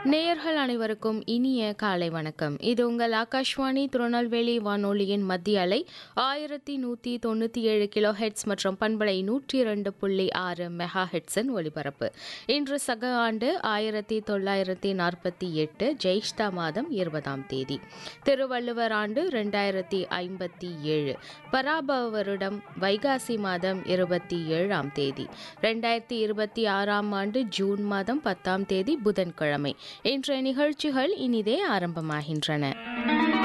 நேயர்கள் அனைவருக்கும் இனிய காலை வணக்கம் இது உங்கள் ஆகாஷ்வாணி திருநெல்வேலி வானொலியின் மத்திய அலை ஆயிரத்தி நூற்றி தொண்ணூற்றி ஏழு கிலோ ஹெட்ஸ் மற்றும் பண்பலை நூற்றி இரண்டு புள்ளி ஆறு மெகா ஹெட்ஸின் ஒலிபரப்பு இன்று சக ஆண்டு ஆயிரத்தி தொள்ளாயிரத்தி நாற்பத்தி எட்டு ஜெயிஷ்டா மாதம் இருபதாம் தேதி திருவள்ளுவர் ஆண்டு ரெண்டாயிரத்தி ஐம்பத்தி ஏழு பராபவ வருடம் வைகாசி மாதம் இருபத்தி ஏழாம் தேதி ரெண்டாயிரத்தி இருபத்தி ஆறாம் ஆண்டு ஜூன் மாதம் பத்தாம் தேதி புதன்கிழமை இன்றைய நிகழ்ச்சிகள் இனிதே ஆரம்பமாகின்றன